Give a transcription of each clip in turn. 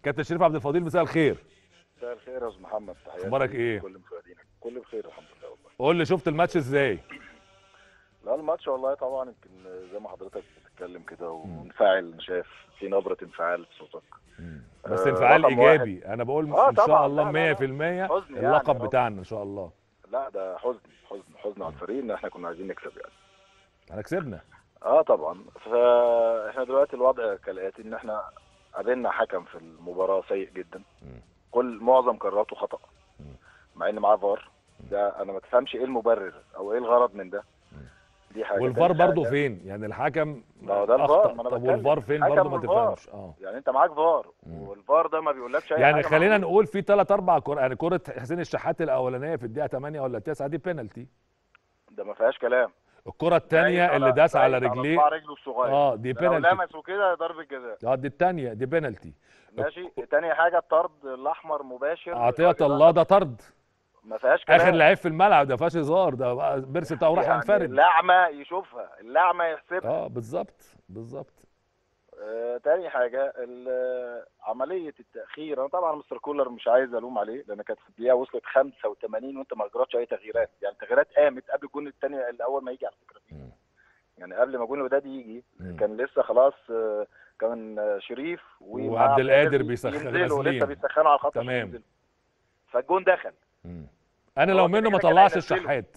كابتن شريف عبد الفضيل مساء الخير مساء الخير يا استاذ محمد تحياتي أخبارك ليك إيه؟ وكل مشاهدينك كل بخير الحمد لله والله قول لي شفت الماتش ازاي لا الماتش والله طبعا يمكن زي ما حضرتك بتتكلم كده ومنفعل شايف في نبره انفعال في صوتك بس آه، انفعال رقم ايجابي انا بقول آه، ان شاء طبعاً. الله لا، لا، لا. 100% حزن يعني، اللقب رقم. بتاعنا ان شاء الله لا ده حزن حزن حزن على الفريق ان احنا كنا عايزين نكسب يعني انا كسبنا اه طبعا فاحنا دلوقتي الوضع كالاتي ان احنا قابلنا حكم في المباراه سيء جدا مم. كل معظم قراراته خطا مم. مع ان معاه فار ده انا ما تفهمش ايه المبرر او ايه الغرض من ده دي حاجه والفار تاني برضه حاجة- فين يعني الحكم ما هو ده الفار، أخطأ. ما أنا طب بتكلم. والفار فين حكم برضه ما والفار. تفهمش اه يعني انت معاك فار مم. والفار ده ما بيقولكش اي يعني حاجه خلينا معلومة. نقول في ثلاث اربع كور يعني كره حسين الشحات الاولانيه في الدقيقه 8 ولا 9 دي بينالتي ده ما فيهاش كلام الكره الثانيه بايت اللي داس على بايت رجليه صباع رجله الصغير اه دي ده لو بينالتي لمسه كده ضربه جزاء اه دي الثانيه دي بينالتي ماشي تاني حاجه الطرد الاحمر مباشر عطيه الراجل ده الله ده طرد ما فيهاش كلام اخر لعيب في الملعب ده فيهاش هزار ده بقى بيرسي بتاعه راح يعني ينفرد اللعمه يشوفها اللعمه يحسبها اه بالظبط بالظبط آه تاني حاجه ال- عمليه التاخير انا طبعا مستر كولر مش عايز الوم عليه لان كانت في الدقيقه وصلت 85 وانت ما اجرتش اي تغييرات يعني التغييرات قامت قبل الجون الثاني الاول ما يجي على فكره مم. يعني قبل ما جون الوداد يجي مم. كان لسه خلاص آه، كان آه، شريف ومع وعبد القادر بي- بيسخن- بينزلوا نازلين. لسه بيسخنوا على الخط عشان تمام. ينزلوا. فالجون دخل مم. انا هو لو كده منه ما كده كان طلعش هينزله. الشحات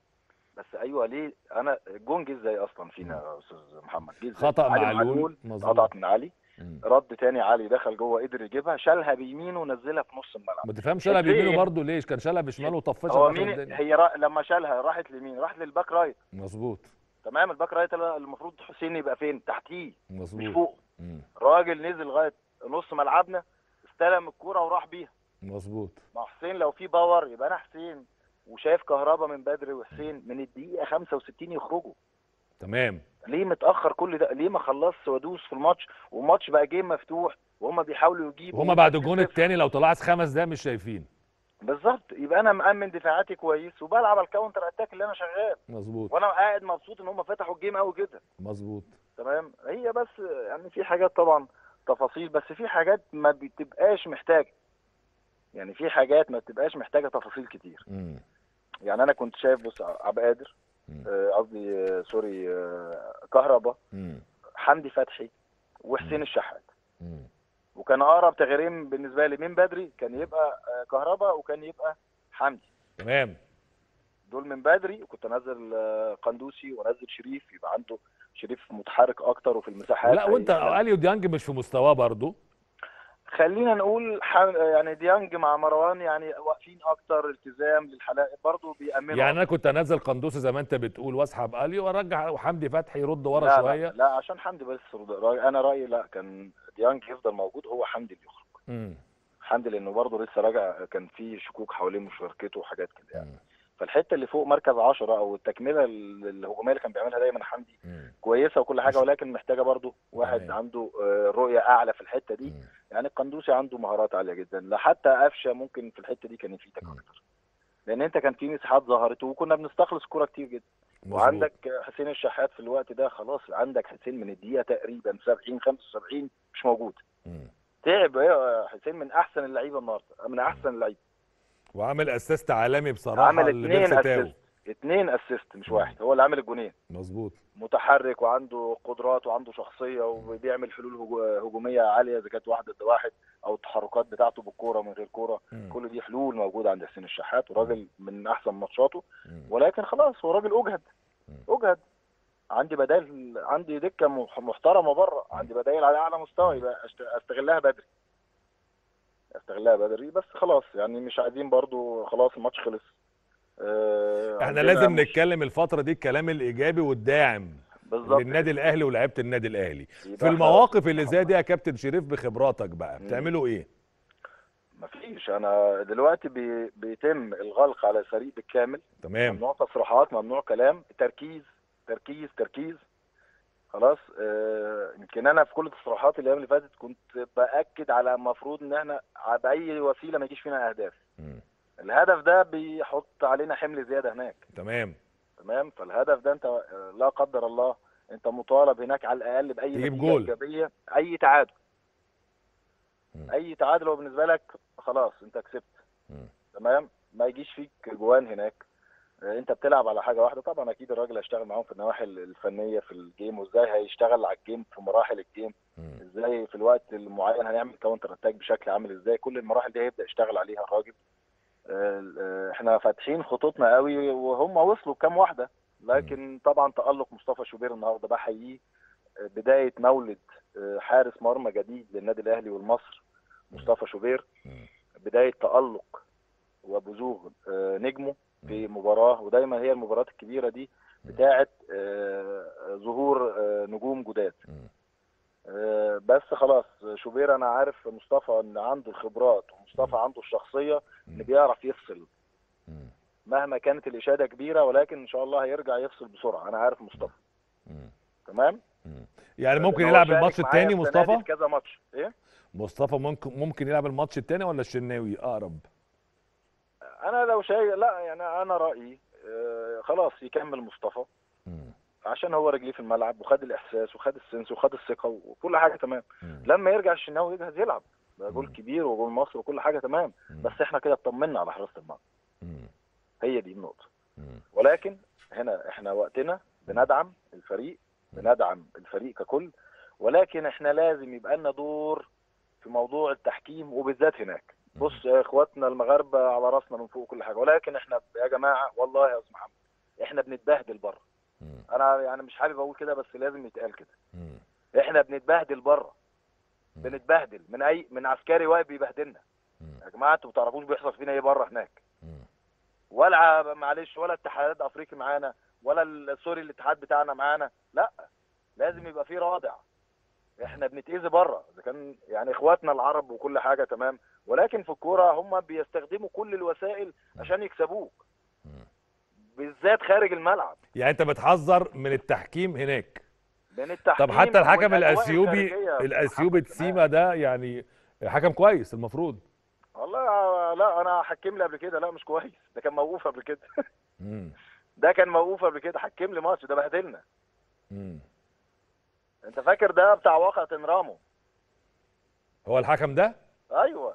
بس ايوه ليه انا الجون جه ازاي اصلا فينا يا استاذ محمد جه ازاي خطأ علي معلول مظبوط. قطعت من علي مم. رد تاني علي دخل جوه قدر يجيبها شالها بيمينه ونزلها في نص الملعب ما تفهمش شالها فين؟ بيمينه برضه ليش كان شالها بشماله وطفشها هو في آخر مين الدنيا. هي را... لما شالها راحت لمين راحت للباك رايت مظبوط تمام الباك رايت اللي المفروض حسين يبقى فين تحتيه مش مظبوط فوق مم. راجل نزل لغايه نص ملعبنا استلم الكوره وراح بيها مظبوط مع حسين لو في باور يبقى انا حسين وشايف كهربا من بدري وحسين من الدقيقه 65 يخرجوا تمام ليه متاخر كل ده ليه ما خلصش وادوس في الماتش والماتش بقى جيم مفتوح وهم بيحاولوا يجيبوا وهما بعد الجون الثاني لو طلعت خمس دقايق مش شايفين بالظبط يبقى انا مأمن دفاعاتي كويس وبلعب على الكاونتر اتاك اللي انا شغال مظبوط وانا قاعد مبسوط ان هم فتحوا الجيم قوي كده مظبوط تمام هي بس يعني في حاجات طبعا تفاصيل بس في حاجات ما بتبقاش محتاجه يعني في حاجات ما بتبقاش محتاجه تفاصيل كتير مم. يعني انا كنت شايف بص عبد القادر مم. آه، قصدي آه، سوري آه، كهربا مم. حمدي فتحي وحسين الشحات مم. وكان اقرب تغييرين بالنسبه لي من بدري كان يبقى آه، كهربا وكان يبقى حمدي تمام دول من بدري وكنت انزل آه، قندوسي وانزل شريف يبقى عنده شريف متحرك اكتر وفي المساحات لا وانت هي- اليو ديانج مش في مستواه برضه خلينا نقول ح... يعني ديانج مع مروان يعني واقفين اكتر التزام للحلقه برضه بيأمنوا يعني انا كنت انزل قندوسي زي ما انت بتقول واسحب اليو وارجع وحمدي فتحي يرد ورا لا شويه لا, لا عشان حمدي بس رأي انا رايي لا كان ديانج يفضل موجود هو حمدي اللي يخرج مم. حمدي لانه برضه لسه راجع كان في شكوك حوالين مشاركته وحاجات كده يعني مم. فالحته اللي فوق مركز 10 او التكمله ال- الهجوميه اللي كان بيعملها دايما حمدي مم. كويسه وكل حاجه مش- ولكن محتاجه برضه واحد تمام. عنده آه، رؤيه اعلى في الحته دي مم. يعني القندوسي عنده مهارات عاليه جدا لا حتى قفشه ممكن في الحته دي كان يفيدك مم. اكتر لان انت كان في مساحات ظهرت وكنا بنستخلص كوره كتير جدا مظبوط. وعندك حسين الشحات في الوقت ده خلاص عندك حسين من الدقيقه تقريبا 70 75 مش موجود مم. تعب إيه حسين من احسن اللعيبه النهارده من احسن اللعيبه وعامل اسيست عالمي بصراحه عمل اتنين لبيرسي تاو اسيست اتنين اسيست مش مم. واحد هو اللي عامل الجونين مظبوط متحرك وعنده قدرات وعنده شخصيه وبيعمل حلول هجو- هجوميه عاليه اذا كانت واحد ضد واحد او التحركات بتاعته بالكوره من غير كوره مم. كل دي حلول موجوده عند حسين الشحات وراجل من احسن ماتشاته مم. ولكن خلاص هو راجل اجهد مم. اجهد عندي بدائل عندي دكه مح- محترمه بره عندي بدائل على اعلى مستوى يبقى أشت- استغلها بدري استغلها بدري بس خلاص يعني مش عايزين برضو خلاص الماتش خلص آه، احنا عندنا لازم مش- نتكلم الفتره دي الكلام الايجابي والداعم بالظبط للنادي الاهلي ولاعيبه النادي الاهلي يبقى في إحنا- المواقف اللي زي دي يا كابتن شريف بخبراتك بقى مم. بتعملوا ايه مفيش انا دلوقتي بي بيتم الغلق على الفريق بالكامل تمام ممنوع تصريحات ممنوع كلام تركيز تركيز تركيز خلاص آه، يمكن انا في كل التصريحات الايام اللي فاتت كنت باكد على المفروض ان احنا باي وسيله ما يجيش فينا اهداف مم. الهدف ده بيحط علينا حمل زياده هناك تمام تمام فالهدف ده انت آه، لا قدر الله انت مطالب هناك على الاقل باي تجيب نتيجه جول. ايجابيه اي تعادل مم. مم. اي تعادل هو بالنسبه لك خلاص انت كسبت مم. تمام ما يجيش فيك جوان هناك آه، انت بتلعب على حاجه واحده طبعا اكيد الراجل هيشتغل معاهم في النواحي الفنيه في الجيم وازاي هيشتغل على الجيم في مراحل الجيم مم. ازاي في الوقت المعين هنعمل كاونتر اتاك بشكل عامل ازاي كل المراحل دي هيبدا يشتغل عليها الراجل آه، آه، احنا فاتحين خطوطنا قوي وهم وصلوا بكام واحده لكن طبعا تالق مصطفى شوبير النهارده بحييه آه، بدايه مولد آه، حارس مرمى جديد للنادي الاهلي والمصر مصطفى شوبير مم. بدايه تالق وبزوغ آه، نجمه في مباراه ودايما هي المباريات الكبيره دي بتاعه آه، ظهور آه، نجوم جداد مم. آه، بس خلاص شوبير انا عارف مصطفى ان عنده الخبرات ومصطفى عنده الشخصيه ان بيعرف يفصل مم. مهما كانت الاشاده كبيره ولكن ان شاء الله هيرجع يفصل بسرعه انا عارف مصطفى مم. تمام مم. يعني ممكن هو يلعب شارك الماتش معايا الثاني السنة دي مصطفى في كذا ماتش ايه مصطفى ممكن ممكن يلعب الماتش الثاني ولا الشناوي اقرب انا لو شايف لا يعني انا رايي آه، خلاص يكمل مصطفى مم. عشان هو رجليه في الملعب وخد الاحساس وخد السنس وخد الثقه وكل حاجه تمام مم. لما يرجع الشناوي يجهز يلعب ده جول مم. كبير وجول مصر وكل حاجه تمام مم. بس احنا كده اطمنا على حراسه المرمى مم. هي دي النقطه مم. ولكن هنا احنا وقتنا بندعم الفريق بندعم الفريق ككل ولكن احنا لازم يبقى لنا دور في موضوع التحكيم وبالذات هناك بص يا اخواتنا المغاربه على راسنا من فوق كل حاجه ولكن احنا يا جماعه والله يا استاذ محمد احنا بنتبهدل بره مم. انا يعني مش حابب اقول كده بس لازم يتقال كده مم. احنا بنتبهدل بره مم. بنتبهدل من اي من عسكري واقف بيبهدلنا مم. يا جماعه انتوا ما تعرفوش بيحصل فينا ايه بره هناك مم. ولا ع- معلش ولا اتحاد افريقي معانا ولا ال- سوري الاتحاد بتاعنا معانا لا لازم يبقى في رادع احنا بنتاذي بره اذا كان يعني اخواتنا العرب وكل حاجه تمام ولكن في الكوره هم بيستخدموا كل الوسائل عشان يكسبوك مم. بالذات خارج الملعب يعني انت بتحذر من التحكيم هناك من التحكيم طب حتى الحكم والأجواء الاثيوبي الخارجية الاثيوبي بتتحكم تسيما ده يعني حكم كويس المفروض والله لا انا حكم لي قبل كده لا مش كويس ده كان موقوف قبل كده مم. ده كان موقوف قبل كده حكم لي ماتش ده بهدلنا مم. انت فاكر ده بتاع واقعة انرامو هو الحكم ده ايوه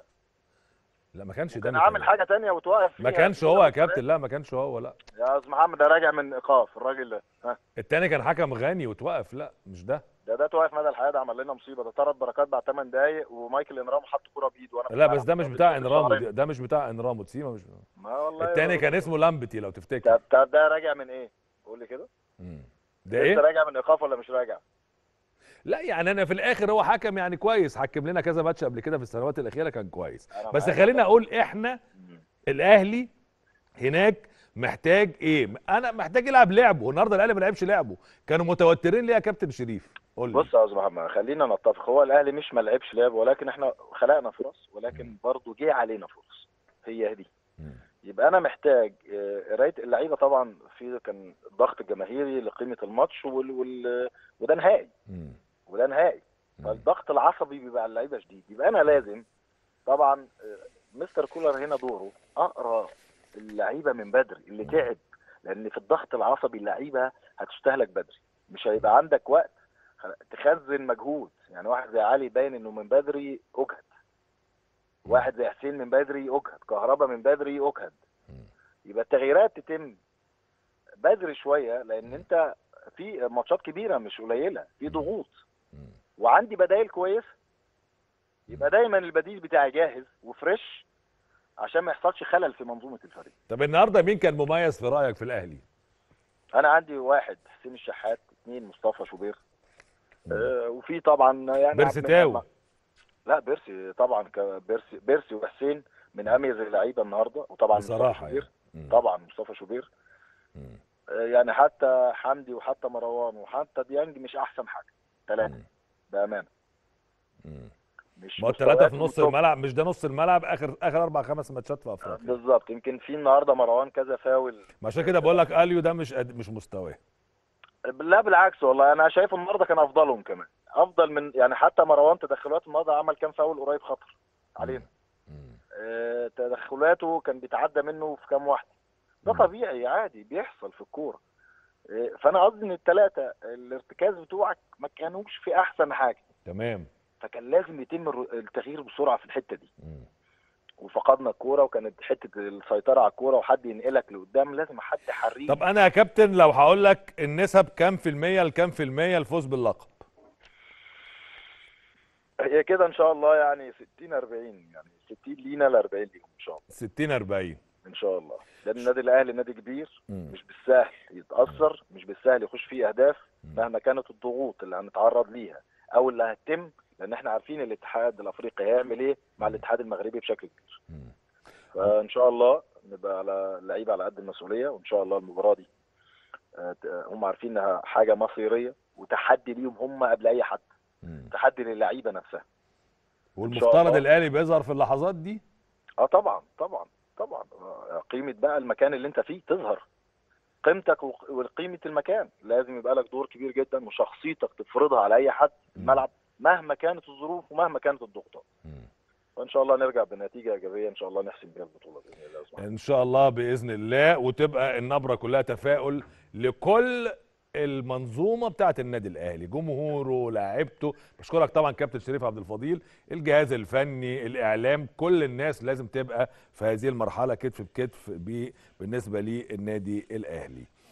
لا ما كانش ده كان عامل متهيألي. حاجه تانية وتوقف ما فيها. كانش هو يا كابتن لا ما كانش هو لا يا استاذ محمد ده راجع من ايقاف الراجل ده ها التاني كان حكم غني وتوقف لا مش ده ده ده توقف مدى الحياه ده عمل لنا مصيبه ده طرد بركات بعد 8 دقايق ومايكل انرامو حط كوره بايده وانا في لا الملعب. بس ده مش بتاع انرامو شهرين. ده- ده مش بتاع انرامو تسيما مش ما والله التاني كان اسمه لامبتي لو تفتكر طب طب ده راجع من ايه؟ قول لي كده مم. ده لسه ايه راجع من ايقاف ولا مش راجع؟ لا يعني انا في الاخر هو حكم يعني كويس حكم لنا كذا ماتش قبل كده في السنوات الاخيره كان كويس أنا بس معاك. خلينا اقول احنا مم. الاهلي هناك محتاج ايه انا محتاج يلعب لعبه النهارده الاهلي ما لعبش لعبه كانوا متوترين ليه يا كابتن شريف قول لي بص يا استاذ محمد خلينا نتفق هو الاهلي مش ما لعبش لعب ولكن احنا خلقنا فرص ولكن برضه جه علينا فرص هي دي مم. يبقى انا محتاج آه، قرايه اللعيبه طبعا في كان ضغط جماهيري لقيمه الماتش وال... وال... وده نهائي مم. وده نهائي مم. فالضغط العصبي بيبقى على اللعيبه شديد يبقى انا لازم طبعا آه، مستر كولر هنا دوره اقرا اللعيبه من بدري اللي تعب لان في الضغط العصبي اللعيبه هتستهلك بدري مش هيبقى عندك وقت خ- تخزن مجهود يعني واحد زي علي باين انه من بدري اجهد واحد زي حسين من بدري اجهد كهربا من بدري اجهد مم. يبقى التغييرات تتم بدري شويه لان انت في ماتشات كبيره مش قليله في ضغوط مم. وعندي بدائل كويسه يبقى دايما البديل بتاعي جاهز وفريش عشان ما يحصلش خلل في منظومه الفريق طب النهارده مين كان مميز في رايك في الاهلي انا عندي واحد حسين الشحات اثنين مصطفى شوبير آه وفي طبعا يعني بيرسي عبد تاو. المنعم. لا بيرسي طبعا ك- بيرسي بيرسي وحسين من اميز اللعيبه النهارده وطبعا مصطفى بصراحه شوبير يعني. مم. طبعا مصطفى شوبير مم. آه يعني حتى حمدي وحتى مروان وحتى ديانج مش احسن حاجه ثلاثه مم. بامانه مم. مش ما هو الثلاثه في مستوياتهم نص توب. الملعب مش ده نص الملعب اخر اخر اربع خمس ماتشات في افريقيا بالظبط يمكن في النهارده مروان كذا فاول ما عشان كده بقول لك اليو ده مش قد- مش مستواه لا بالعكس والله انا شايف النهارده كان افضلهم كمان افضل من يعني حتى مروان تدخلات النهارده عمل كام فاول قريب خطر علينا مم. آه، تدخلاته كان بيتعدى منه في كام واحده ده مم. طبيعي عادي بيحصل في الكوره آه، فانا قصدي ان الثلاثه الارتكاز بتوعك ما كانوش في احسن حاجه تمام فكان لازم يتم الر- التغيير بسرعه في الحته دي مم. وفقدنا الكوره وكانت حته السيطره على الكوره وحد ينقلك لقدام لازم حد حريف طب انا يا كابتن لو هقول لك النسب كام في المية لكام في المية الفوز باللقب هي كده ان شاء الله يعني 60 40 يعني 60 لينا ل 40 ليهم ان شاء الله 60 40 ان شاء الله لان النادي الاهلي نادي كبير مم. مش بالسهل يتاثر مش بالسهل يخش فيه اهداف مم. مهما كانت الضغوط اللي هنتعرض ليها او اللي هتتم لان احنا عارفين الاتحاد الافريقي هيعمل ايه مع الاتحاد المغربي بشكل كبير مم. فان شاء الله نبقى على لعيبه على قد المسؤوليه وان شاء الله المباراه دي آه، ت- هم عارفين انها حاجه مصيريه وتحدي ليهم هم قبل اي حد مم. تحدي للعيبه نفسها والمفترض الله. الاهلي بيظهر في اللحظات دي اه طبعا طبعا طبعا آه، قيمه بقى المكان اللي انت فيه تظهر قيمتك وق- وقيمه المكان لازم يبقى لك دور كبير جدا وشخصيتك تفرضها على اي حد في مم. الملعب مهما كانت الظروف ومهما كانت الضغوطات مم. وان شاء الله نرجع بنتيجه ايجابيه ان شاء الله نحسم بيها البطوله باذن الله سبحانه ان شاء الله باذن الله وتبقى النبره كلها تفاؤل لكل المنظومه بتاعه النادي الاهلي جمهوره لاعيبته بشكرك طبعا كابتن شريف عبد الفضيل الجهاز الفني الاعلام كل الناس لازم تبقى في هذه المرحله كتف بكتف ب- بالنسبه للنادي الاهلي